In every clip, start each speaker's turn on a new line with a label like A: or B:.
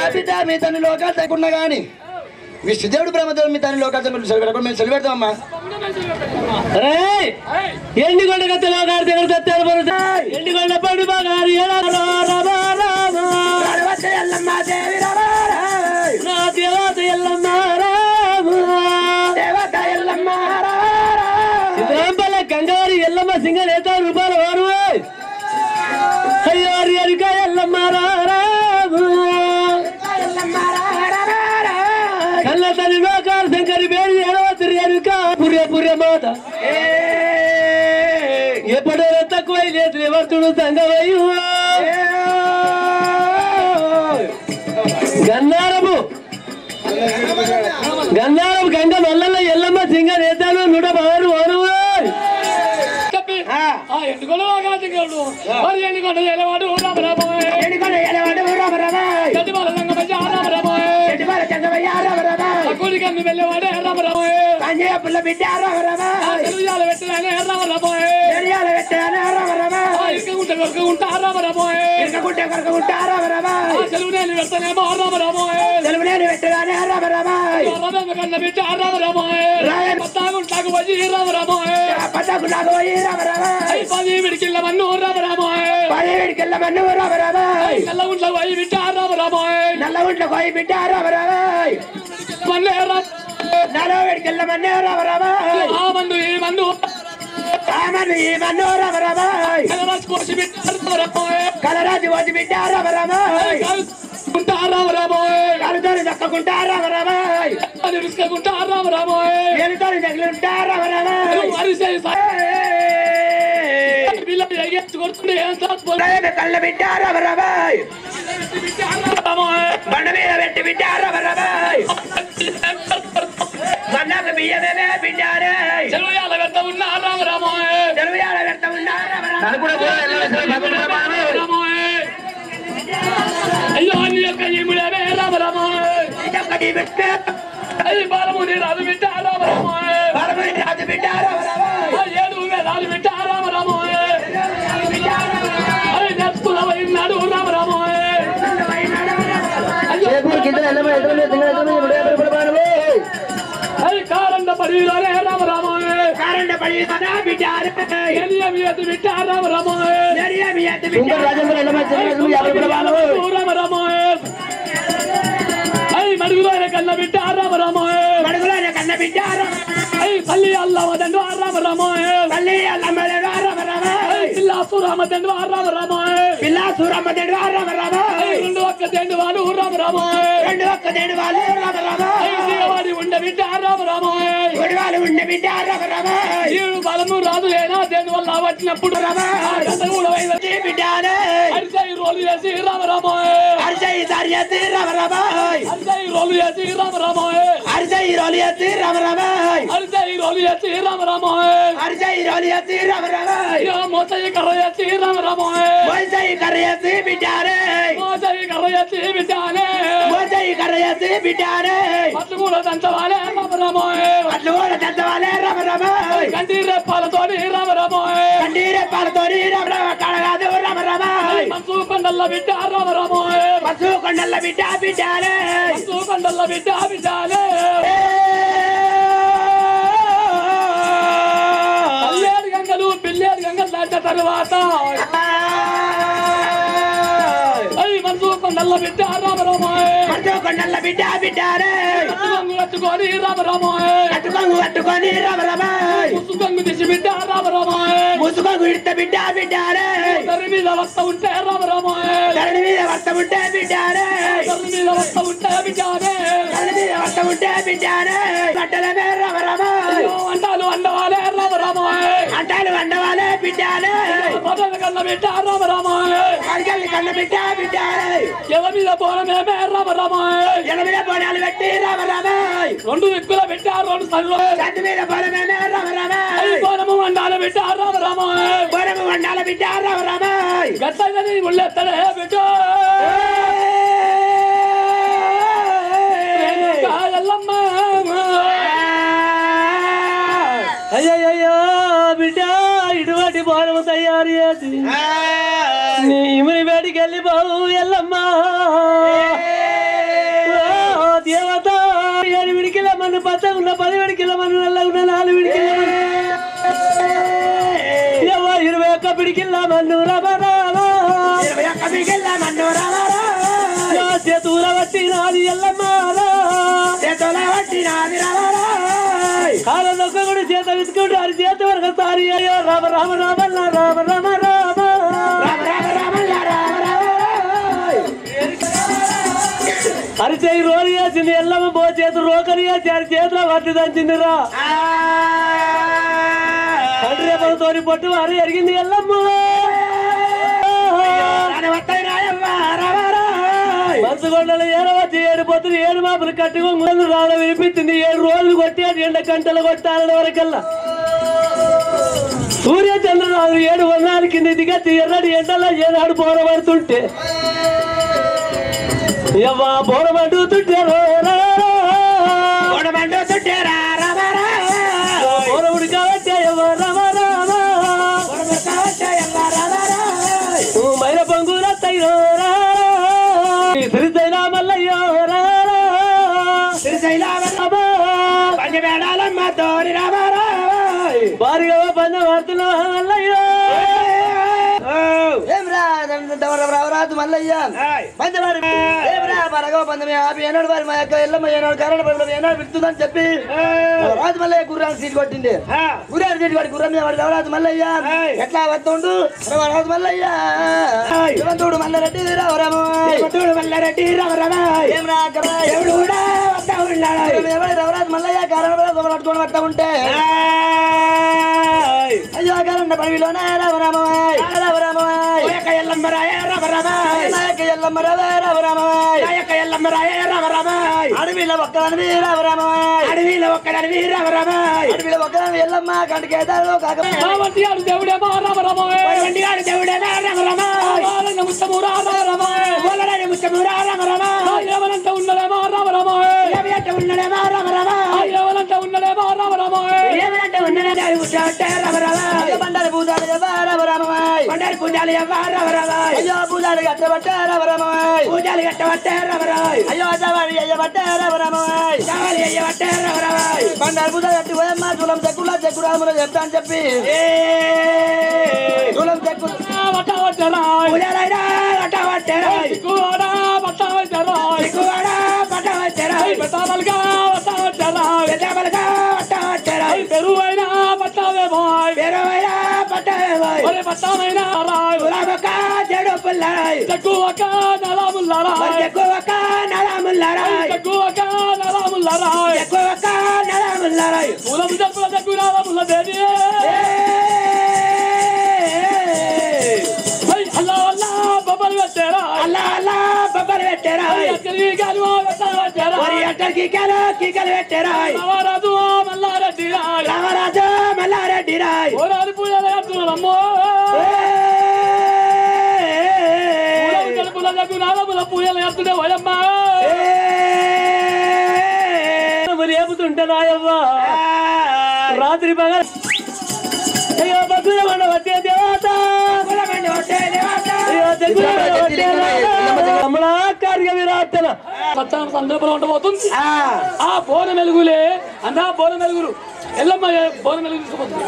A: బిడ్డ మీ తల్లి లోకాలు తగ్గకుండా గాని విష్ణుదేవుడు బ్రహ్మదేవుడు మీ తల్లి లోకాలు తగ్గకుండా సెలవు మేము సెలవు పెడతామమ్మా
B: ఎండిగొండ కత్తలో గారి దగ్గర తెత్తారు పరుట ఎండిగొండ పడి బాగారు ఎలా రామ రామ
A: ఎల్లమ్మ దేవి రామ
B: నా దేవత ఎల్లమ్మ రామ
A: దేవత ఎల్లమ్మ
B: రాంపల్ల గంగారి ఎల్లమ్మ సింగ నేత రూపాయల వారు అయ్యో అరిక ఎల్లమ్మ రామ కళ్ళ తల్లి లోకాలు శంకరి పేరు ఏడవతి ఎరుక పుర్య పుర్య మాత ఎప్పుడో తక్కువ లేదు ఎవరుతుడు సంగవయ్యు గన్నారము గన్నారం గంగ మల్లల ఎల్లమ్మ సింగ నేతాలు నూట పదహారు వారు
C: చెప్పి ఆ ఎండుకొండ వాగాడు మరి ఎండుకొండ ఎలవాడు రామరామోయ్ గడ్డి బాల సంగమయ్య రామరామోయ్ అక్కుడికి అమ్మి వెళ్ళేవాడే రామరామోయ్ ఆ తెలుగుజాల పెట్టగానే రామరామోయ్ ఆ ఇరుకగుంట కొరకగుంట రామరామోయ్ ఆ చెరువు నేను పెడతానేమో రామరామోయ్ రామరామ కన్న బిడ్డ రామరామోయ్ పద్నాగుంటాకు వచ్చి రామరామోయ్ ఐ పది విడికిల్ల మన్ను రామరామోయ్ ఐ నల్లగుంట్ల పోయి బిడ్డ రామరామోయ్
A: నల్లగుంట్ల కోయి బిడ్డ రామ రామాయ్
C: మన్నే రా
A: నలవేడికెళ్ళ మన్నే రామ రామాయ్
C: ఆ మందు ఈ మందు
A: ఆమను ఈ మన్ను రామ రామాయ్
C: కలరాజు కోసి బిడ్డ రామరామోయ్
A: కలరాజు వచ్చి బిడ్డ రామ రామాయ్
C: ఉంటా రామరామోయ్
A: కలుతోని దక్కకుంటా రామ రామాయ్
C: అది విసుకుంటా రామరామోయ్
A: ఏనుతోని తగిలింటా రామ రామాయ్
C: అరిసే పిల్లలు ఎగెత్తు కొడుతుండే ఏం సాత్పోయి
A: రాయన కళ్ళ బిడ్డ రామ రామాయ్ బండ మీద పెట్టి బిడ్డ రామ రామాయ్ మన్నాకు బియ్యమే బిడ్డారే
C: చెరువుయాల వెంట ఉన్న రామరామోయ్
A: తెలుగుయాల వ్యర్థ ఉన్నా రామ రామాయ్
C: రామోయ్ అయ్యో అన్ని యొక్క ఈముడేమే రామరామోయ్
A: ఇదొక్కటి బిడ్డ
C: అది బాలముని రాజు బిడ్డ రామరామోయ్
A: బలమైన రాజు బిడ్డ రామ రామాయ్
C: ఏడు వేలాలు బిడ్డ రామరామోయ్ అది నేర్చుకున్న పోయినాడు రామరామోయ్ అయ్యో అది కారండ పడిలోనే రామరామోయ్
A: కారండ పడి సదా బిడ్డారే
C: ఎనియమి ఎత్తు బిడ్డ రామరామోయ్
A: నెరియమి ఎత్త బిడ్డ
C: రామరామోయ్ అయ్యి మడుగులోనే కన్న బిడ్డ రామరామోయ్
A: మడుగులోనే కన్న బిడ్డ
C: అయ్యి తల్లి అల్లవదండు రామరామోయ్
A: తల్లి అల్లమ్మడే రామ రామాయ్
C: పిల్లాసు రామదండు రామరామోయ్
A: పిల్ల సూరమ్మ దేడు రామ రామాయ్
C: రెండు ఒక్క తెండు వాడు రామరామోయ్
A: రెండు ఒక్క దేడు వాళ్ళు రామ రామాయ్
C: దేవాడి ఉండ బిడ్డ రామరామోయ్
A: గుడి వాళ్ళు ఉండే బిడ్డ రామ రామాయ్
C: ఏడు బలము రాదు ఏనా దేని వల్ల వచ్చినప్పుడు
A: బిడ్డారే
C: అరిసై రోలు చేసి రామరామోయ్
A: అరిసై సరియతి రామ రామాయ్
C: అరిసై రోలు చేసి రామరామోయ్
A: అరిసై రోలియతి రామ రామాయ్
C: అరిసై రోలు చేసి రామరామోయ్
A: అరిసై రోలియతి రామ రామాయ్
C: మోసై కర్ర చేసి రామరామోయ్
A: మోసై కరియతి బిడ్డారే
C: మోసై కర్ర చేసి బిడ్డానే
A: మోసై కరియతి బిడ్డారే
C: పట్టు కూడా దంచవాలే రామరామోయ్
A: అట్లు కూడా తెద్దవాలే రామ రామాయ్
C: కంటి రెప్పాలతోని రామరామోయ్
A: కండీరే పాలతోని రామ రామ కడగాదు రామ రామాయ్
C: మనసు కొండల్ల బిడ్డ రామరామోయ్
A: పశు కొండల బిడ్డ బిడ్డారే
C: మనసు కొండల్ల బిడ్డ బిడ్డాలే పల్లేడు గంగలు పిల్లేడు గంగలు దాటిన తరువాత అయ్యి మనసు కొండల్ల బిడ్డ రామరామోయ్
A: పశు కొండల బిడ్డ బిడ్డారే
C: కట్టుకొంగు కట్టుకొని రామరామోయ్
A: కట్టుకొంగు కట్టుకొని రామ రామాయ్
C: ముసుగొంగు తీసి బిడ్డ రామరామోయ్
A: ముసుకొంగు ఇడత బిడ్డ బిడ్డారే
C: తరి మీద వస్త ఉంటే రామరామోయ్
A: ధరణి మీద వర్త ఉంటే బిడ్డారే
C: తరి మీద వస్త ఉంటే బిడ్డానే
A: ధరణి మీద వర్త ఉంటే బిడ్డారే బట్టలమే రామ రామాయ్
C: అంటాలు అండవాలే రామరామోయ్
A: అంటాలు వండవాలే బిడ్డారే
C: మొదల కన్న బిడ్డ రామరామోయ్
A: అడిగల్ని కన్న బిడ్డ బిడ్డారే
C: ఎవ మీద పోనమేమే రామరామోయ్
A: ఎనమిద పోనాలు పెట్టి రామ రామాయ్
C: రెండు దిక్కుల బిడ్డ రెండు సన్లో
A: చంటి మీద పొలమేమే రామ రామాయ్
C: పోనము అండాల బిడ్డ రామరామోయ్
A: పొలము వండాల బిడ్డ రామ రామాయ్
C: గట్టని ముళ్ళెత్తడే బిడ్డ కాయల్లమ్మ అయ్యయ్యో బిడ్డ ఇటువంటి భవనము తయారు చేసి నీ ఇమిని వేడికి వెళ్ళిపోవు ఎల్లమ్మ
B: చేతుల బట్టి నాది ఎల్లమ్మారా
C: చేతుల వట్టి నాది రామరాయ్
B: కాలం నొక్కగుడు చేత విసుకుంటారు చేతి వరకు సారి అయ్యో రామ రామ రామ రామ రామ రామ
C: రామ రామ రామల్ల రామ రామరాయ్
B: అరిచేయి రోలు వేసింది ఎల్లమ్మ బో చేతులు రోకలి వేసి అరి చేతిలో పట్టి దంచిందిరా తండ్రి తోని పొట్టు వారి ఎరిగింది ఎల్లమ్మ మనసుగొండలు ఏడవచ్చి ఏడు పొత్తులు ఏడు మాపులు కట్టుకొని ముందు రావడం వినిపించింది ఏడు రోజులు కొట్టేది ఎండ గంటలు కొట్టాలని వరకల్లా సూర్య చంద్రరాజు ఏడు వందల కింద దిగచ్చి ఎర్రడి ఎండలో ఏనాడు పోరబడుతుంటే ఎవ్వా పోరబడుతుంటే పోరవుడు కాబట్టి ఎవ్వ రమ రామ మైల పొంగుల తయ్యో శ్రీశైల మల్లయ్యో రా భారీగా పందెం ఆడుతున్నా మల్లయ్యో
A: ఏం రా రావరాదు మల్లయ్య పంచవాడి ఏం రా పరగో పందమే ఆపి ఏనాడు వారి మా యొక్క ఎల్లమ్మ ఏనాడు కరణ పడడం ఏనాడు పిలుస్తుందని చెప్పి రాజు మల్లయ్య గుర్రాన్ని సీట్ కొట్టింది గుర్రాన్ని సీట్ కొట్టి గుర్రం మీద వాడు రావరాజు మల్లయ్య ఎట్లా వస్తుండు రావరాజు మల్లయ్య శివంతుడు మల్లారెడ్డి రావరాము ఏం రా అక్కడ రావరాజు మల్లయ్య కారణ పట్టుకొని వస్తా ఉంటే అయ్యో కారణ పడవిలోనే రావరామాయ్ రావరామాయ్ నాయక ఎల్లమ్మ రవే రావరామాయ్ అడవిలో ఒక్కదాని రావరామాయ్
C: అడవిలో ఒక్కడవి రామరామాయ్
A: అడవిలో ఒక్కదాని ఎల్లమ్మ కంటికేదారు కాక
C: వంటి గారు దేవుడే మా రామరామాయ్ వంటి గారు దేవుడే మా రామరామాయ్ వాళ్ళని ముత్తము రామరామాయ్ వాళ్ళని ముత్తము రామరామాయ్ ఎవరంత ఉన్నదే మా రామరామాయ్ ఎవరంత ఉన్నదే మా రామరామాయ్ ఎవరంత ఉన్నదే మా రామరామాయ్ ఎవరంత ఉన్నదే దారి ముట్టే రామరామాయ్
A: బండారి పూజారి రావరామాయ్
C: కొండరి పూజాలు ఎవ్వరు రామరామాయ్
A: అయ్యో పూజారి కట్టబట్ట రావరామాయ్
C: పూజాలు కట్టవట్టే రామరామాయ్
A: అయ్యో అజవారి అయ్యబట్ట రావరామాయ్
C: చావాలి అయ్యవట్టే రామరామాయ్
A: బండారి పూజ కట్టి పోయమ్మ తులం చెక్కులా చెక్కు రాములు చెప్తా అని చెప్పి తులం చెక్కు
C: పూజాలైనా కట్టవట్టేరాయ్ కూడా పట్టవట్టేరాయ్ కూడా పట్టవట్టేరాయ్ పెట్టామలుగా పట్టవట్టేరాయ్ పట్టవట్టేరాయ్ పెరువైనా పట్టావే బాయ్ పెరువైనా పట్టావే బాయ్ ఒరే పట్టామైనా రాయ్ గులాబక చెడు పుల్లరాయ్ చెక్కువక నలాముల్లరాయ్ చెక్కువక నలాముల్లరాయ్ చెక్కువక నలాముల్లరాయ్ చెక్కువక నలాముల్లరాయ్ పూలము చెక్కుల చెక్కు నలాముల్ల దేవి అల్లా అల్లా బొబ్బలు పెట్టారా అల్లా అల్లా బొబ్బలు పెట్టారా ఎక్కడికి గాలి పెట్టారా మరి ఎక్కడికి గాలి కీకలు పెట్టారా రామరాజు మల్లారెడ్డి రాయ్ రామరాజు మల్లారెడ్డి రాయ్ ఓరాది పూజలు కడుతున్నారమ్మో కడుపుల దగ్గర నాలముల పూజలు కడుతుండే వయమ్మా
B: రేపుతుంటే నాయవ్వ రాత్రి పగల అయ్యో బతుల మండ వచ్చే దేవత అయ్యో తెగుల మండ వచ్చే దేవత. కమలా కార్య విరాటన
C: సత్యాన సందర్భంలో ఉండబోతుంది ఆ బోన మెలుగులే అన్నా బోన మెలుగులు ఎల్లమ్మ బోన మెలుగు తీసుకుపోతుంది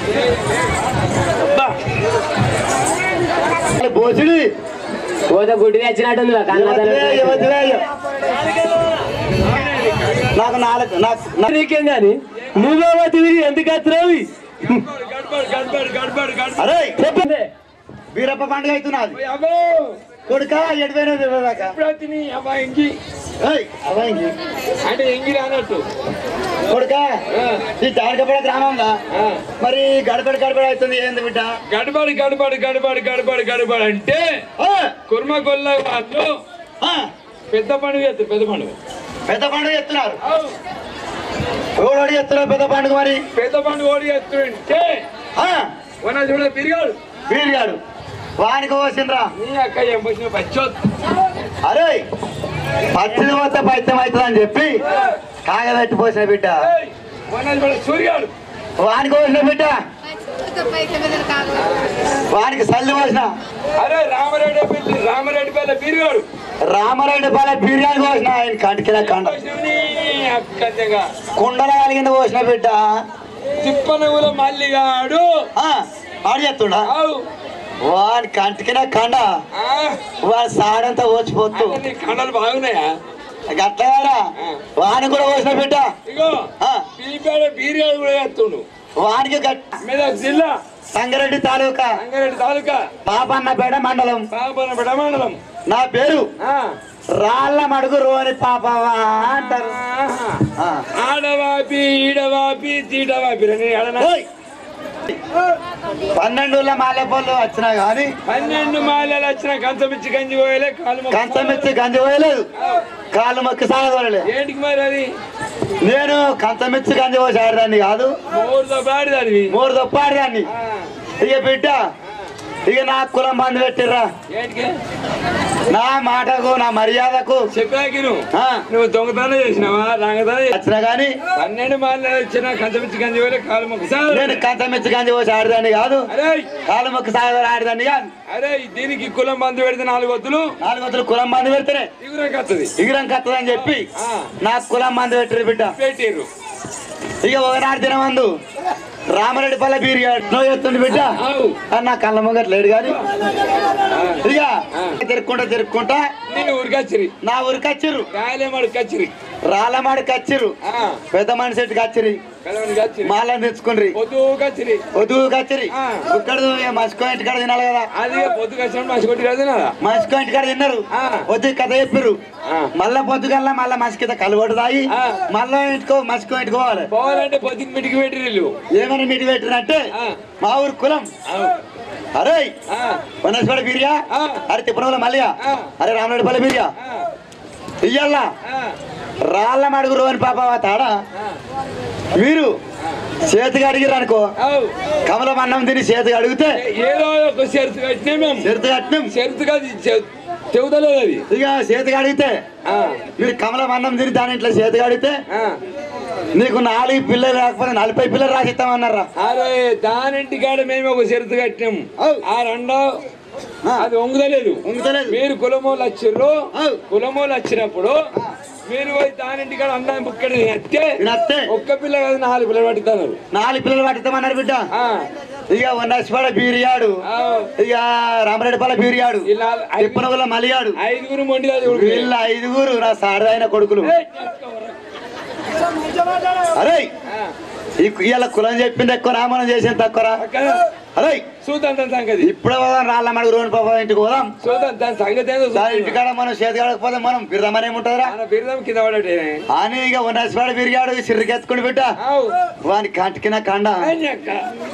A: బోసిడి
B: కోత గుడ్డి తెచ్చినట్టుంది
A: నాకు నాలుగు నాకు
B: నీకేం గాని నువ్వేమో తిరిగి ఎందుకు వచ్చినావి
A: అరే
B: చెప్పండి
A: వీరప్ప పండుగ అవుతున్నది కొడుక ఎడిపోయినది దాకా
C: ఎంగి
A: ఏయ్, అవ్వాయింది.
C: అంటే ఎంగిలి అన్నట్టు
A: కొడుక ఈ తారకపడ గ్రామంలో మరి గడపడ గడపడ అవుతుంది ఏంది బిడ్డ
D: గడబడి గడబడి గడబడి గడబడి గడబడి అంటే
A: ఆ,
D: కుర్మ గొల్ల వాళ్ళు
A: ఆ,
D: పెద్ద పండుగ చేస్తారు పెద్ద పండుగ
A: పెద్ద పండుగ చెప్తున్నారు ఎవడు చెప్తున్నారు పెద్ద పండుగ మరి
D: పెద్ద పండుగ ఓడి చేస్తుంటే
A: ఆ,
D: మన చూడ తిరిగాడు
A: వీరిగాడు వానికి పోసిండ్రా
D: నీ అక్క ఏం పోసిన పచ్చోత్
A: అరే పచ్చిది పోతే పైత్యం అవుతుంది అని చెప్పి కాగబెట్టి పోసిన బిడ్డ
D: మన చూడ సూర్యాడు
A: వానికి పోసిన బిడ్డ వానికి సల్లి పోసిన
D: అరే రామరెడ్డి పెళ్లి రామరెడ్డి పెళ్ళ పీరుగాడు
A: రామారెడ్డి పాల బిర్యానీ పోసిన ఆయన కంటికిన కండ
D: అక్కగా
A: కుండల కలిగింది పోసిన బిడ్డ
D: తిప్పనగుల మల్లిగాడు
A: ఆ, ఆడు చెప్తుండా
D: ఆవు
A: వాడి కంటికిన కండ
D: ఆ,
A: వాడి సాడంతా ఓచిపోతూ
D: అంటే నీ కండలు బాగున్నాయా
A: గట్లగారా వాని కూడా పోసిన బిడ్డ
D: ఇగో
A: ఆ,
D: పీపేడ బీరియాడు కూడా చేస్తుండు
A: వానికి గట్
D: మెదక్ జిల్లా
A: సంగారెడ్డి తాలూకా
D: రంగారెడ్డి తాలూకా
A: పాపన్నపేట మండలం
D: పాపన మండలం
A: నా పేరు
D: ఆ,
A: రాళ్ళ మడుగు రోని పాపవా అంటారు
D: ఆహా.
A: ఆ.
D: ఆడవాపి ఈడవాపి తీడవాపి రండి ఆడనా
A: ఓయ్! పన్నెండుల మాలేపల్లు వచ్చినా గాని
D: పన్నెండు మాలలు వచ్చిన కంచమిచ్చి గంజి పోయలే కాలు మొక్కు.
A: కంచమిచ్చి గంజి పోయలేదు కాళ్ళు మొక్కి సాగదోలలే
D: ఏంటికి మరి అది
A: నేను కంచమిచ్చి గంజి పోసి ఆడదాన్ని కాదు
D: మూడుతో పాడి దానివి
A: మూడు తప్పాడదాన్ని
D: ఆ,
A: ఇక బిడ్డ ఇక నా కులం బంధు పెట్టిర్రా
D: ఏంటికి
A: నా మాటకు నా మర్యాదకు
D: చెప్పాకి నువ్వు
A: ఆ,
D: నువ్వు దొంగతనం చేసినావా రాంగతనం చేసినావా?
A: వచ్చినా గాని
D: పన్నెండు మాలలు వచ్చిన కంచమిచ్చి గంజి పోయలే కాలు మొక్కు సార్
A: నేను కంచమిచ్చి గంజి పోసి ఆడదాన్ని కాదు
D: అరే
A: కాళ్ళు మొక్కి సాగదోలు ఆడదాన్ని కాదు
D: అరే దీనికి కులం బంధు పెడితే నాలుగు వద్దులు
A: నాలుగు వందలు కులం బంధు పెడితేనే
D: దిగురం కత్తది
A: ఇగిరం కత్తదని చెప్పి
D: ఆ,
A: నాకు కులం మందు పెట్టిరు బిడ్డ
D: పెట్టిర్రు
A: ఇక ఒకనాడు దినమందు రామరెడ్డి పల్లె బీరిగాడు నువ్వు చెప్తుండు బిడ్డ
D: ఆవు.
A: అని నా కళ్ళ మొగట్ లేడు కానీ ఇక తిరుక్కుంటా తిరుక్కుంటా
D: నేను ఊరికొచ్చిరి
A: నా ఊరికి వచ్చిర్రు
D: రాయలేమాడు కచ్చిరి
A: రాళ్ళమాడికి వచ్చిర్రు
D: ఆ,
A: పెద్ద మనిషి ఇంటికి వచ్చిరి
D: కలవని కచ్చిరి
A: మాలని తెచ్చుకుండ్రి
D: పొద్దు కచ్చిరి
A: వధువు కచ్చిరి
D: ఆ.
A: ఇక్కడ మసుకో ఇంటికాడ తినాలి కదా
D: అది పొద్దు కచ్చిన మసి కొట్టి రాదు
A: మసుకో ఇంటికాడ తిన్నారు
D: ఆ.
A: వద్దు కథ చెప్పిర్రు
D: ఆ.
A: మళ్ళా పొద్దుగల్లా మళ్ళా మసి కింద కలువడు తాగి
D: ఆ.
A: మళ్ళా ఇంటికో మసుకో ఇంటికి పోవాలి
D: పోవాలంటే పొద్దుకి మిటికి పెట్టి వీళ్ళు
A: ఏమని మీటి పెట్టినంటే
D: ఆ.
A: మా ఊరు కులం
D: ఆవు.
A: అరే
D: ఆ,
A: వనస్పడ బీరియా
D: ఆ.
A: అరే తిప్పనగల మల్లియా
D: ఆ.
A: అరే రామనాయుడుపల్లి బీరియా
D: ఆ,
A: ఇయ్యాల
D: ఆ,
A: రాళ్ళ మడుగు రోని పాప తాడా
D: ఆ.
A: మీరు చేతికి అడిగిర్రు అనుకో
D: ఆవు.
A: కమలం అన్నం తిని చేతికి అడిగితే
D: ఏదో ఒక షరతు కట్టినా మేము
A: చేతికి కట్టినాం
D: షరతు కాదు చె- చెబుతలేదు అది
A: ఇక చేతికి అడిగితే
D: ఆ,
A: మీరు కమలం అన్నం తిని దాని ఇట్లా చేతికి అడిగితే
D: ఆ.
A: నీకు నాలుగు పిల్లలు రాకపోతే నలభై పిల్లలు రాసిస్తామన్నారా
D: అరే దానింటి కాడ మేము ఒక షరతు కట్టినాం
A: అవు.
D: ఆ రెండో
A: ఆ.
D: అది వంగుదలేదు
A: ఉంగుతలేదు
D: మీరు కులమోళ్ళు వచ్చిర్రు
A: అవు.
D: కులమోళ్ళు వచ్చినప్పుడు మీరు పోయి దానింటి కాడ అన్నం బుక్కడ తినట్టే
A: తినత్తే
D: ఒక్క పిల్ల కాదు నాలుగు పిల్లలు పట్టుతారు
A: నాలుగు పిల్లలు పట్టిస్తామన్నారు బిడ్డ
D: ఆ,
A: ఇక వనస్పడ బీరియాడు
D: ఆవు.
A: ఇక రామరెడ్డిపల్ల బీరియాడు
D: ఈ నాలుగు- ఐదు-
A: తిప్పనగల మలియాడు
D: ఐదుగురు మొండి కాదు
A: వీళ్ళ ఐదుగురు నా సారదైన కొడుకులు అరే ఇవాళ కులం చెప్పింది ఎక్కువ మనం చేసింది తక్కువరా అరే
D: చూద్దాం దాని సంగతి
A: ఇప్పుడే పోదాం రాళ్ళ మడుగు రోని పాప ఇంటికి పోదాం
D: చూద్దాం దాని సంగతి ఏదో
A: దాని
D: చూద్దాం.
A: ఇంటికాడ మనం చేతి కాడకపోతే మనం బిర్రమనేముంటుందిరా
D: మన బిరుదం కింద పడటే
A: అని ఇక ఉన్నసిపాడు బిరిగాడు సిర్రికెత్తుకుని బిడ్డ
D: ఆవు.
A: వాని కంటికిన కండ
D: అని అక్క.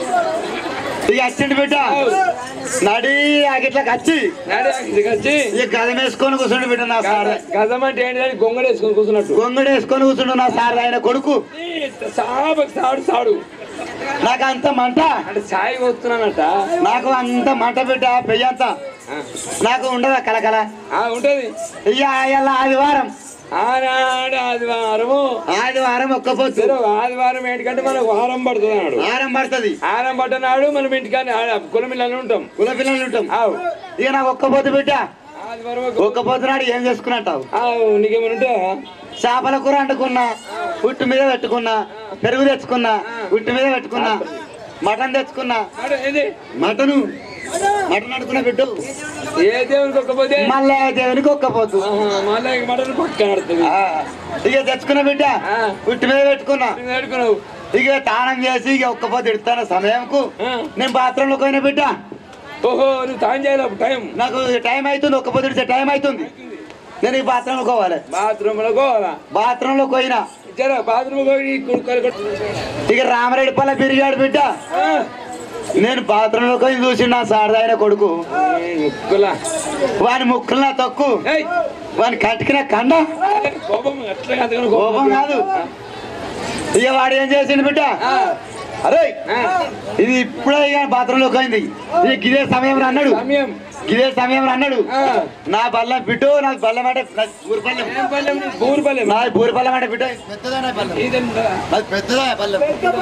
A: ఇక వచ్చిండు బిడ్డ నడి అగిట్లకి వచ్చి
D: నాడే అక్కడికి వచ్చి
A: ఇక గదం వేసుకొని కూర్చుండు బిడ్డ నా సార్
D: గజం అంటే ఏంటి అని గొంగడు వేసుకొని కూర్చున్నట్టు
A: గొంగడు వేసుకొని కూర్చుండు నా సార్ ఆయన కొడుకు
D: ఈ సాబకు సాడు సాడు
A: నాకు అంత మంట
D: అంటే సాయి వస్తున్నానట
A: నాకు అంత మంట బిడ్డ పెయ్యంత
D: ఆ.
A: నాకు ఉండదా కలకల
D: ఆ, ఉంటది
A: ఇక ఇలా ఆదివారం
D: ఆనాడు ఆదివారము
A: ఆదివారం ఒక్క పొద్దు
D: సరే, ఆదివారం ఏంటికంటే మనకు వారం పడుతుంది అన్నాడు
A: వారం పడుతుంది
D: ఆరం పట్టనాడు మనం ఇంటికాని కులమిల్లని ఉంటాం
A: కుల పిల్లలు ఉంటాం
D: ఆవు
A: ఇక నాకు ఒక్క పొద్దు బిడ్డ
D: ఆదివారం ఒక-
A: ఒక్క పొద్దు నాడు ఏం చేసుకున్నట్టావు
D: ఆవు నీకేమైనా ఉంటే
A: చేపల కూర అంటుకున్నా ఉట్టు మీద పెట్టుకున్నా పెరుగు తెచ్చుకున్నా ఉట్టు మీద పెట్టుకున్నా మటన్ తెచ్చుకున్నా
D: ఆడు ఏంది
A: మటను మటన్ అనుకున్న బిడ్డు
D: ఏ దేవునికి ఒక్కపోతే
A: మళ్ళా దేవునికి ఒక్క పొద్దు
D: మళ్ళీ మటన్ పక్క నడుతుంది
A: ఆ, ఇక తెచ్చుకున్న బిడ్డ
D: ఆ.
A: ఉట్టు మీద పెట్టుకున్నా
D: నువ్వు ఏడుకున్నావు
A: ఇక తానం చేసి ఇక ఒక్క పొద్దు ఇడతాను సమయంకు
D: ఆ.
A: నేను బాత్రూంలో పోయిన బిడ్డ
D: ఓహో నువ్వు తాను చేయాలి అప్పుడు టైం
A: నాకు టైం అవుతుంది ఒక్క పొద్దు ఇడిచే టైం అవుతుంది నేను ఈ బాత్రూంలో పోవాలి
D: బాత్రూమ్ లో పోవాలా
A: బాత్రూంలో పోయినా
D: జర బాత్రూమ్ పోయి కుడుకోరు
A: ఇక రామరెడ్డి పల్ల బిరిగాడు బిడ్డ నేను బాత్రూంలో పోయి చూసి నా సారదాయన కొడుకు
D: ముక్కులా
A: వాని ముక్కులు నా తక్కు
D: ఏయ్
A: వాని కట్టికిన కండ
D: కోపం ఎట్లా అంతగానో
A: కోపం కాదు ఇక వాడు ఏం చేసిండు బిడ్డ
D: ఆ,
A: అరే
D: ఆ,
A: ఇది ఇప్పుడే ఇక బాత్రూంలోకి అయింది ఇది గిదే సమయం అన్నాడు
D: సమయం
A: గిదే సమయం అన్నాడు
D: ఆ.
A: నా బల్లం బిడ్డు నాకు బల్లం అంటే నా బూరిపల్లెం
D: ఏం పల్లెం నీది? బూరుపల్లెం
A: నా బూరిపల్లెం అంటే బిడ్డ పెద్దదా బల్లం
D: ఇదంతా.
A: అది పెద్దదా బల్లం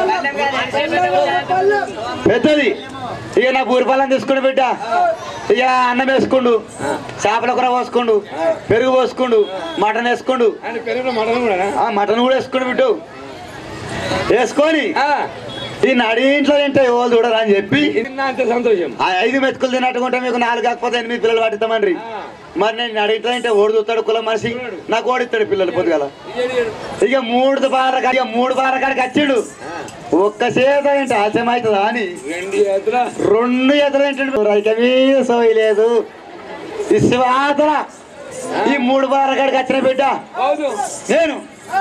A: పెద్దది ఇక నా బూరిపల్లం తీసుకుని బిడ్డ ఇక అన్నం వేసుకుండు చేపల కూర పోసుకుండు పెరుగు పోసుకుండు మటన్ వేసుకుండు
D: ఆయన పెరుగులో మటన్ కూడా
A: ఆ మటన్ కూడా వేసుకుని బిడ్డు వేసుకొని
D: ఆ,
A: ఈ నడి ఇంట్లో తింటే ఓళ్ళు చూడరా అని చెప్పి
D: ఇది నా అంత సంతోషం
A: ఆ ఐదు మెతుకులు తిన్నట్టుకుంటే మీకు నాలుగు కాకపోతే ఎనిమిది పిల్లలు పట్టిస్తామండ్రి మరి నేను నడి ఇంట్లో తింటే ఓడి చూస్తాడు కుల మనిషి నాకు ఓడిస్తాడు పిల్లలు పొద్దుగల
D: ఇయ్యడు, ఇయ్యడు.
A: ఇక మూడు బార ఇక మూడు బార కాడికి వచ్చిండు ఒక్క చేత ఏంటి ఆశయం అవుతుందా అని
D: రెండు ఎదుర
A: రెండు ఎదురు ఏంటంటే రైక మీద సోయి లేదు ఈ శివాతల ఈ మూడు బార కాడికి వచ్చిన బిడ్డ
D: అవును
A: నేను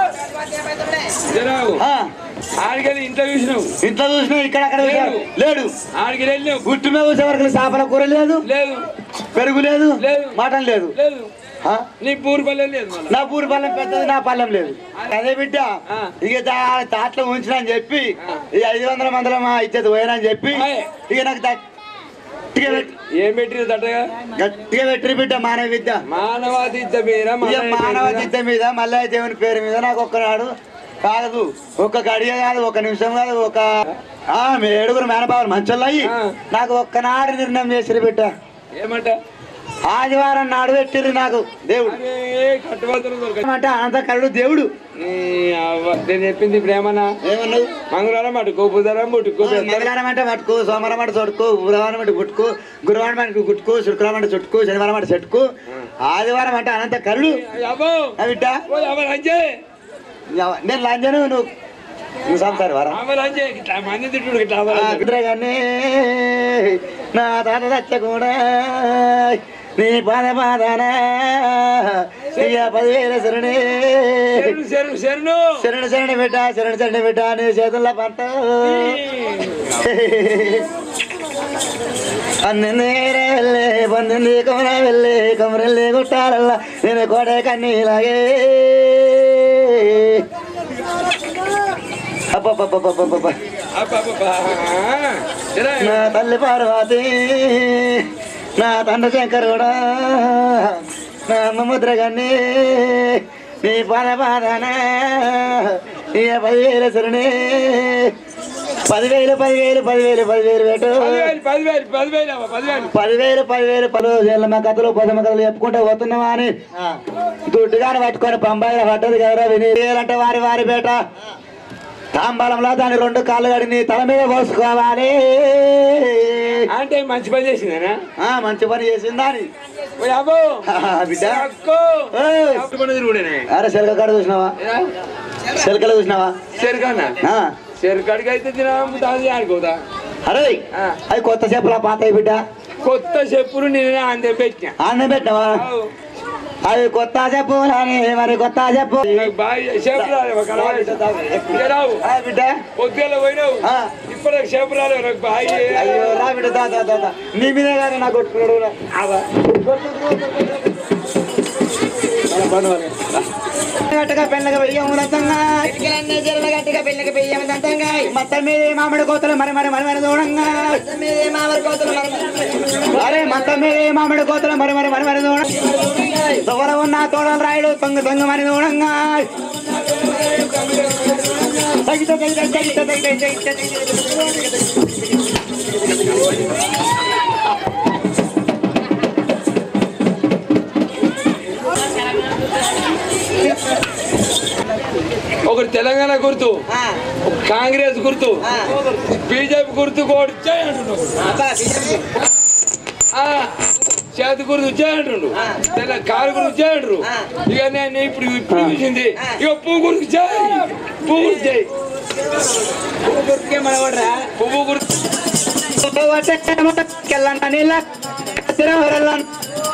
D: జరావు
A: ఆ,
D: ఆడికెళ్ళి ఇంట్లో చూసినావు
A: ఇంట్లో చూసిన ఇక్కడ అక్కడ చూసినా. లేడు
D: ఆడికి వెళ్ళినావు
A: గుట్టు మీద చూసే వరకు చేపల కూర లేదు
D: లేదు
A: పెరుగు లేదు
D: లేదు.
A: మటన్ లేదు
D: లేదు
A: ఆ?
D: నీ పూరు పల్లె లేదు మళ్ళా
A: నా పూరి పల్లెం పెద్దది నా పల్లెం లేదు అదే బిడ్డ
D: ఆ.
A: ఇక దా- తాట్లో ఉంచిన అని చెప్పి ఈ ఐదు వందల మందిలో మా ఇచ్చేది పోయినా అని చెప్పి
D: ఆయ్.
A: ఇక నాకు గట్టిగా పెట్టి
D: ఏం పెట్టిన తట్టగా
A: గట్టిగా పెట్టి బిడ్డ మానవ విద్య
D: మానవాతీత పేర
A: ఇక మానవ విద్య మీద మల్లయ్య దేవుని పేరు మీద నాకు ఒక్కనాడు కాదు ఒక్క గడియ కాదు ఒక నిమిషం కాదు ఒక ఆ మీ ఏడుగురు మేనబాబులు మంచోళ్ళు అయ్యి
D: ఆ.
A: నాకు ఒక్కనాడు నిర్ణయం చేసిరు బిడ్డ
D: ఏమంట
A: ఆదివారం నాడు పెట్టిరు నాకు దేవుడు
D: అరే కట్టుబడుతున్న దొరక
A: అంటే అనంత కరుడు దేవుడు
D: నీ అవ్వ, నేను చెప్పింది ప్రేమనా
A: ఏమన్నావు
D: మంగళవారం అటుకో బుధవారం ముట్టుకో
A: మంగళవారం అంటే పట్టుకో సోమవారం అంటే చొట్టుకో బుధవారం అంటే గుట్టుకో గురువారం అంటే గుట్టుకో శుక్రవారం అంటే చుట్టుకో శనివారం అంటే చెట్టుకో ఆదివారం అంటే అనంత కరుడు
D: అబ్బో
A: బిడ్డ
D: ఓ అవ్వ లంచే
A: నేను లంజను నువ్వు నువ్వు సంసారి వారా
D: అవ్వ లంచే ఇట్లా మంది తిట్టుడు ఇట్లా అవ్వ లంచే.
A: కుదిరగానే నా తాత దచ్చ కూడా నీ పాద పాదాన ఇక పదివేల శరణే
D: శరణు శరణు శరణు
A: శరణ శరణ బిడ్డ శరణ శరణ బిడ్డ నీ చేతుల్లో పంట అన్నెన్నేరే వెళ్ళే పందింది కొమర వెళ్ళే కొమరెళ్ళి గుట్టారల్లా నేను కోడే కన్నీలాగే అబ్బబ్బబ్బబ్బబ్బబ్బ.
D: అబ్బబ్బబ్బా. జరా.
A: నా తల్లి పార్వతి నా తండ్రి శంకరుడా నా అమ్మ ముద్రగన్ని నీ పాద పాదన నీ పదివేల సరుని పదివేలు పదివేలు పదివేలు పదివేలు పెట్టు
D: పదివేలు పదివేలు పదివేలు అవ్వ పదివేలు
A: పదివేలు పదివేలు పలు మా కథలు పదమ కథలు చెప్పుకుంటే పోతున్నావా అని దుడ్డుగాని పట్టుకొని పంబాయిలో పడ్డది కదరా విని అంటే వారి వారి బేట తాంబాలంలో దాని రెండు కాళ్ళు కడిని తల మీద పోసుకోవాలి
D: అంటే మంచి పని చేసిందేనా
A: ఆ మంచి పని చేసిందా అని
D: ఓయ్ అబ్బో
A: బిడ్డ
D: అక్కో
A: ఏయ్.
D: అప్పుడు పని తిరుగుడేనే
A: అరే శెలక కాడ చూసినావా శెలకలు చూసినావా
D: చెరుకన్నా
A: ఆ.
D: చెరుకడికి అయితే తినాము దాని ఆడుకోదా
A: అరే
D: ఆ.
A: అవి కొత్త చేపల పాత బిడ్డ
D: కొత్త చెప్పులు నేనే అందే పెట్టినా
A: ఆన్నే పెట్టినావా
D: అవు.
A: అవి కొత్త చెప్పు మరి కొత్త చెప్పు
D: నాకు బాగా చెప్పులు రాలేవు కలవాలి రావు
A: ఆ బిడ్డ
D: పొద్దుగల పోయినావు
A: ఆ.
D: ఇప్పటికి చెప్పులు రాలేవు నాకు బాగా
A: అయ్యో రా బిడ్డ దా దా దా, దా నీ మీదే కానీ నాకు కొట్టుకున్నాడు రా. గట్టిగా పెళ్ళగా వెయ్యము దంతంగా
C: గట్టిగా పెళ్ళికి పెయ్యం దంతంగా
A: మొత్తం మీద మామిడి కోతలు మరి మరి మరి మరి దూడంగా
C: మామిడి కోతలు
A: అరే మొత్తం మీద మామిడి కోతలు మరి మరి మరి మరి దూడ దూరం ఉన్న తోడలు రాయుడు తొంగ తొంగ మరి దూడంగా తగిట తగిట తగిట తగిట తగిట తగిట
D: ఒకటి తెలంగాణ గుర్తు ఒక కాంగ్రెస్ గుర్తు బీజేపీ గుర్తు కూడా జై అంటుండు ఆ, చేతి గుర్తు జై అంటుండు తెల్ల కారు గుర్తు జై అంటారు ఇక నేను ఇప్పుడు ఇప్పుడు చూసింది ఇక పువ్వు గుర్తు జై పువ్వు గుర్తు జై పువ్వు గుర్తు
A: కెళ్ళన్న నీళ్ళ తిరవరల్లన్న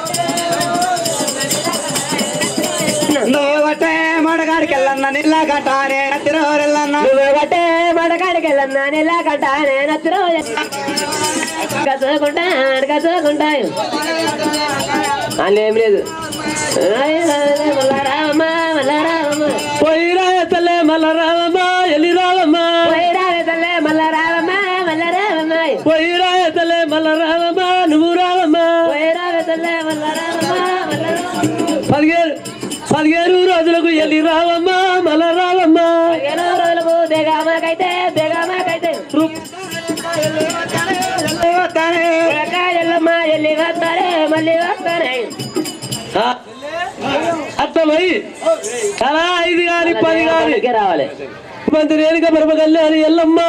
A: నువ్వు బట్టే మడగాడికి వెళ్ళన్న నీళ్ళ కట్టానే తిరవరల్లన్న
B: నువ్వు బట్టే మడకాడికి వెళ్ళన్నా నెలా కట్ట నేను చదువుకుంటా అడగా చదువుకుంటా అల్లేం లేదు మల్లారామ మల్లారామ పోయిరా తల్లే మల్లారామ ఎల్లి రావమ్మ పోయిరా తల్లే మల్లారామ మల్లారామ పోయిరా తల్లే మల్లారామ నువ్వు రావమ్మ పోయిరా తల్లే మల్లారామ పదిహేను పదిహేను రోజులకు ఎల్లి రావమ్మ మళ్ళా రావమ్మ పదిహేను రోజులకు బేగామాకైతే బేగామాకైతే ఎల్లమ్మ ఎల్లి వస్తారే మళ్ళీ వస్తారే అర్థమై చాలా ఐదు కానీ పది కానీ రావాలి మంత్రి రేణుక పరమ కళ్యాణి ఎల్లమ్మ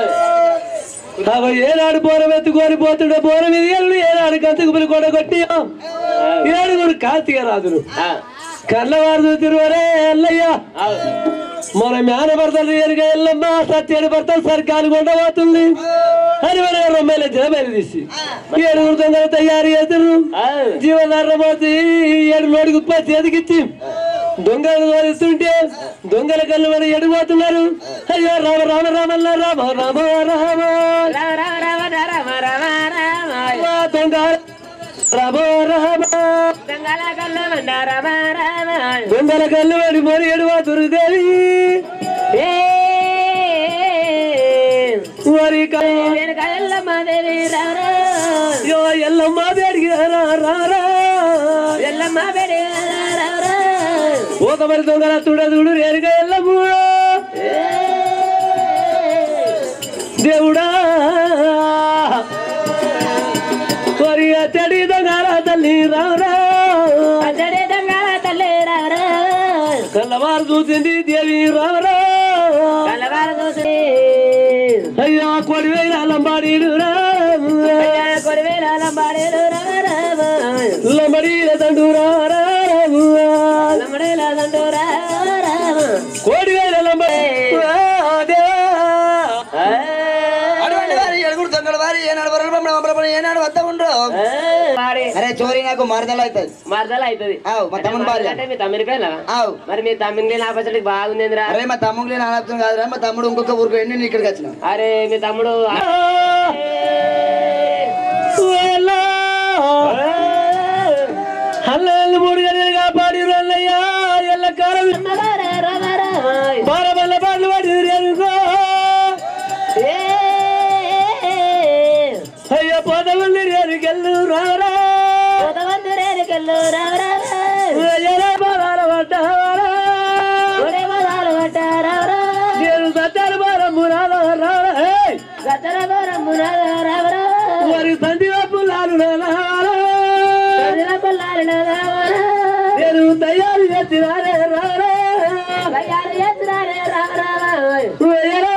B: అవ ఏనాడు బోరం ఎత్తుకొని పోతుండే బోరం ఇది ఎల్లు ఏనాడు కంచుకుపులు కొడగొట్టి ఏడుగురు కార్తీక రాజులు కళ్ళవారు చూతిరువరే ఎల్లయ్య మన మేన భర్తలు ఎరుగ ఎల్లమ్మ సత్యని భర్తలు సర్కారు కొండబోతుంది అని మన రొమ్మెల జనమేలు తీసి ఏడుగురు దొంగలు తయారు చేతురు జీవనారమోతి ఏడు నోడికి ఉత్పత్తి ఎదిగిచ్చి దొంగలు తోలిస్తుంటే దొంగల కళ్ళు మన ఎడిపోతున్నారు అయ్యో రామ రామ రామల్ల రామ రామ రామ వా దొంగ రామ రామ దొంగల కళ్ళు వాడి మరి ఎడిపోతురు దేవి మరి అయ్యో ఎల్లమ్మ బేడికి రా రా రా ఒక మరి దొంగల చూడ చూడు రేరుగా ఎల్లమ్మ దేవుడా మరి అతడి దొంగల తల్లి రారా కళ్ళవారు చూసింది దేవి రారా అయ్యా కొడి వేల లంబాడి లంబడి తండు రారా కోడి వేల లంబడి
A: అటువంటి వారి ఏడుగురు దొంగల వారి ఏనాడు వరలు పంపడం పంపడం ఏనాడు వద్ద ఉండరు అరే చోరీ నాకు మరదలు అవుతుంది
C: మరదలు అవుతుంది
A: ఆవు మా తమ్ముని భార్య
C: అంటే మీ తమ్మిడి పేర్లా
A: ఆవు
C: మరి మీ తమ్మిడి నాపచ్చడికి బాగుందిరా
A: అరే మా తమ్ముడు నానర్థం కాదురా మా తమ్ముడు ఇంకొక ఊరికి వెళ్ళి నేను ఇక్కడికి వచ్చిన
C: అరే మీ తమ్ముడు
B: హల్లు మూడు గడియలు కాపాడి రోల్లయ్యా ఎల్ల కాలం బారబల్ల పాటలు పాడి అనుకో అయ్యో పోతమంది రేరుకెళ్ళు రారా ఎరా బారాల పడ్డారా నేను సత్యాలు బారమ్ము రారా రారా ఏయ్! వారి తండ్రి పుల్లాలు రారా నేను తయారు చేసినారే రారా ఎరా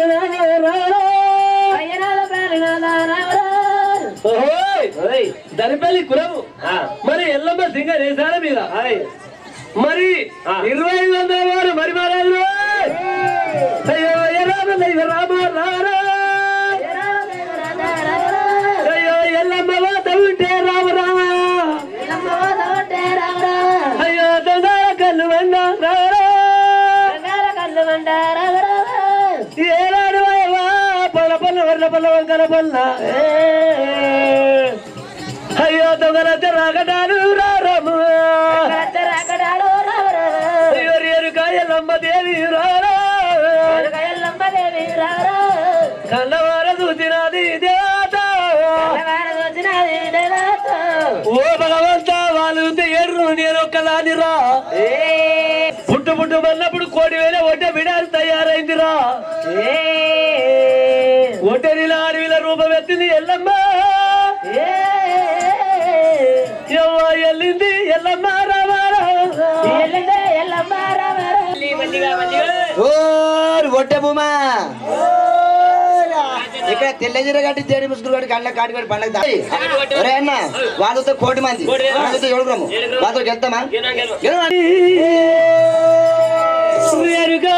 B: బారాల రారా ఓయ్! దరిపల్లి కులము మరి ఎల్లమ్మ సింగ దేశాల మీద మరి ఇరవై ఐదు వందల వారు మరి మహారాజు అయ్యో ఎరామ దైవ రామ రారా అయ్యో ఎల్లమ్మ వాత ఉంటే రామ రామ అయ్యో దొంగల కళ్ళు వండ రారా ఏనాడు వాయవా పల్ల పల్ల వర్ల పల్ల వంకల పల్ల అయ్యో దొంగల రాగడాలు రారము అయ్యో రేరుకాయలమ్మ దేవి రారా కన్నవార చూసినది దేవత ఓ భగవంత వాళ్ళు ఉంటే ఏడు నేను ఒక్కదాని రా పుట్టు పుట్టు మన్నప్పుడు కోడి వేల ఒడ్డ బిడాలు తయారైందిరా ఒడ్డరిల అడవిల రూపం ఎత్తింది ఎల్లమ్మ ఎవ్వ ఎల్లింది ఎల్లమ్మ రామారా
A: ఓరి ఒట్టె భూమా ఇక్కడ తెల్లజీర కట్టి తేడి ముసుగురు కట్టి కళ్ళ కాటి కట్టి పండగ దా. ఒరే అన్న వాళ్ళతో కోటి మంది వాళ్ళతో ఏడుగురము వాళ్ళతో గెలుతామా గెలవండి.
B: వేరుగా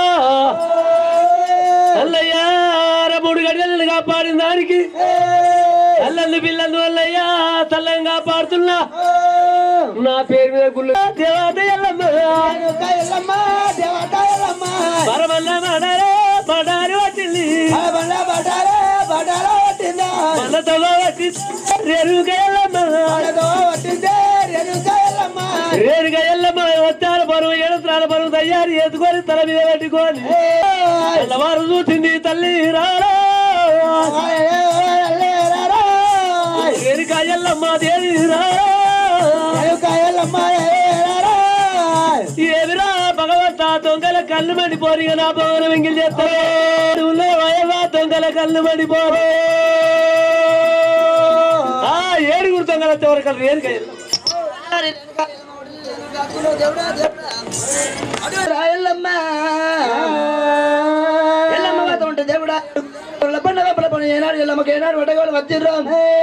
B: అల్లయ్యా మూడు గడియలను కాపాడిన దానికి అల్లందు పిల్లందు అల్లయ్యా తల్లం కాపాడుతున్నా నా పేరు మీద గుళ్ళు దేవాత ఎల్లమ్మ పరమల్ల మడారే మడారి పట్టింది మల్లతో పట్టి రేరుగా ఎల్లమ్మ రేరుగా ఎల్లమ్మ వచ్చారు బరువు ఏడుత్రాల బరువు తయారు చేసుకొని తల మీద పెట్టుకొని తెల్లవారు చూసింది తల్లి రారా రేరుగా ఎల్లమ్మ దేవి రారా ఏమిరా భగవంత దొంగల కళ్ళు మండిపోరు నా భవనం ఎంగిల్ చేస్తారు ఉన్నవా దొంగల కళ్ళు మండిపోరు ఆ ఏడుగురు దొంగల చివరి కళ్ళు ఏరుగా ఎల్లమ్మ
A: రాయల్లమ్మ ఎల్లమ్మకి ఏనాడు వడగోలు వచ్చిర్రు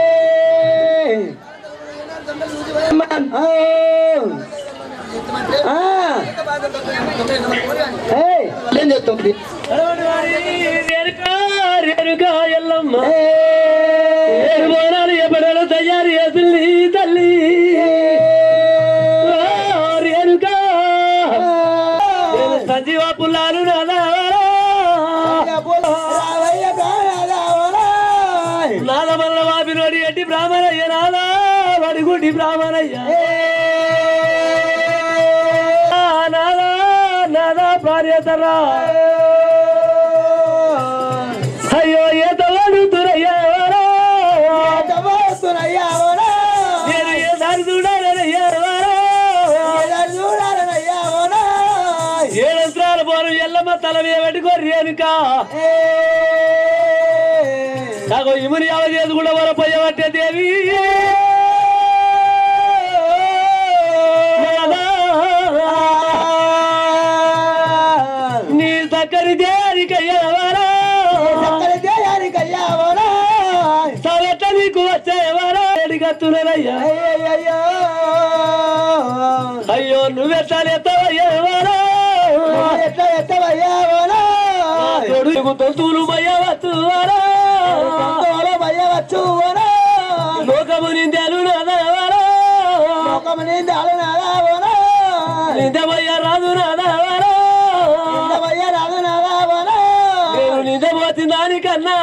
A: ఏం చెప్తుంది
B: రేణుకా, రేణుకా ఎల్లమ్మ ఏడు బోనాలు ఎప్పుడో తయారు చేసింది తల్లి ఓ, రేణుకా నేను సంజీవ పుల్లాలు నాదావరా నాదమల్ల వాపినోడి ఎట్టి బ్రాహ్మణయ్య నాదా వడిగుడి బ్రాహ్మణయ్య ఆ, నాదా నాదా భార్యతరా అయ్యో ఏతవాడు తురయ్యావరా నేను ఏ దారి చూడాలయ్యావరా ఏడంత్రాల పోరు ఎల్లమ్మ తల మీద పెట్టుకోరు రేణుక నాకు ఇముని యావ చేసి కూడా వరపోయబట్టే దేవి నాదా. నీ చక్కని దేనికయ్యవరా సవెట్ట నీకు వచ్చేవరా ఎడిగత్తులయ్యా అయ్యో నువ్వెట్టాలెత్తవయ్యవరా తొడుగు తొంతులు మయ్యవచ్చువరా లోకము నిందెలు నాదవరా నిందమయ్య రాదు నాదవరా నేను నిందపోతి దానికన్నా